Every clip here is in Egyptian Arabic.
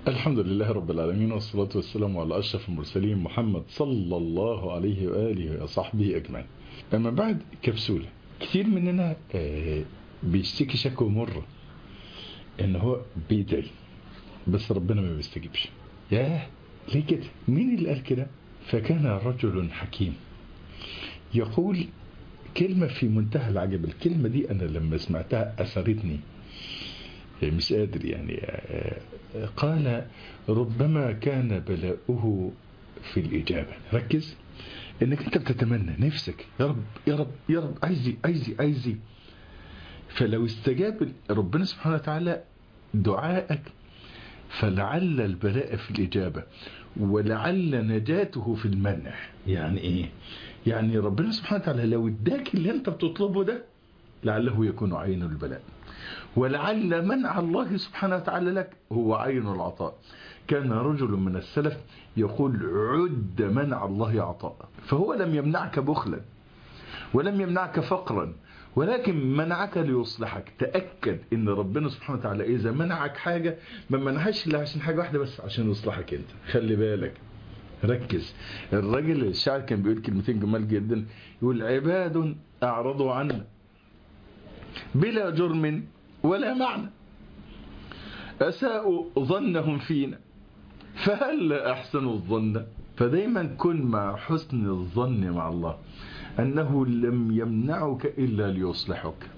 الحمد لله رب العالمين والصلاة والسلام على أشرف المرسلين محمد صلى الله عليه وآله وصحبه أجمعين أما بعد كبسولة كثير مننا بيشتكي شكوى مرة إن هو بيدعي بس ربنا ما بيستجيبش ياه ليه كده مين اللي قال كده فكان رجل حكيم يقول كلمة في منتهى العجب الكلمة دي أنا لما سمعتها أثرتني مش قادر يعني قال ربما كان بلاؤه في الإجابة ركز انك انت بتتمنى نفسك يا رب يا رب يا رب عايزي عايزي عايزي فلو استجاب ربنا سبحانه وتعالى دعائك فلعل البلاء في الإجابة ولعل نجاته في المنع يعني ايه يعني ربنا سبحانه وتعالى لو اداك اللي انت بتطلبه ده لعله يكون عين البلاء ولعل منع الله سبحانه وتعالى لك هو عين العطاء كان رجل من السلف يقول عد منع الله عطاء فهو لم يمنعك بخلا ولم يمنعك فقرا ولكن منعك ليصلحك تأكد ان ربنا سبحانه وتعالى اذا منعك حاجة ما منعهاش الا عشان حاجة واحدة بس عشان يصلحك انت خلي بالك ركز الراجل الشاعر كان بيقول كلمتين جمال جدا يقول عباد اعرضوا عنا بلا جرم ولا معنى أساءوا ظنهم فينا فهل أحسنوا الظن فدايما كن مع حسن الظن مع الله أنه لم يمنعك إلا ليصلحك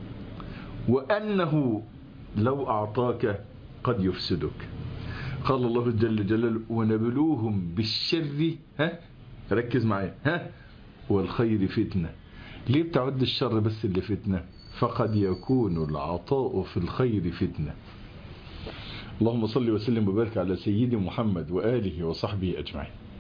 وأنه لو أعطاك قد يفسدك قال الله جل جلاله ونبلوهم بالشر ها ركز معايا ها والخير فتنة ليه بتعد الشر بس اللي فتنة فقد يكون العطاء في الخير فتنة اللهم صل وسلم وبارك على سيدي محمد وآله وصحبه أجمعين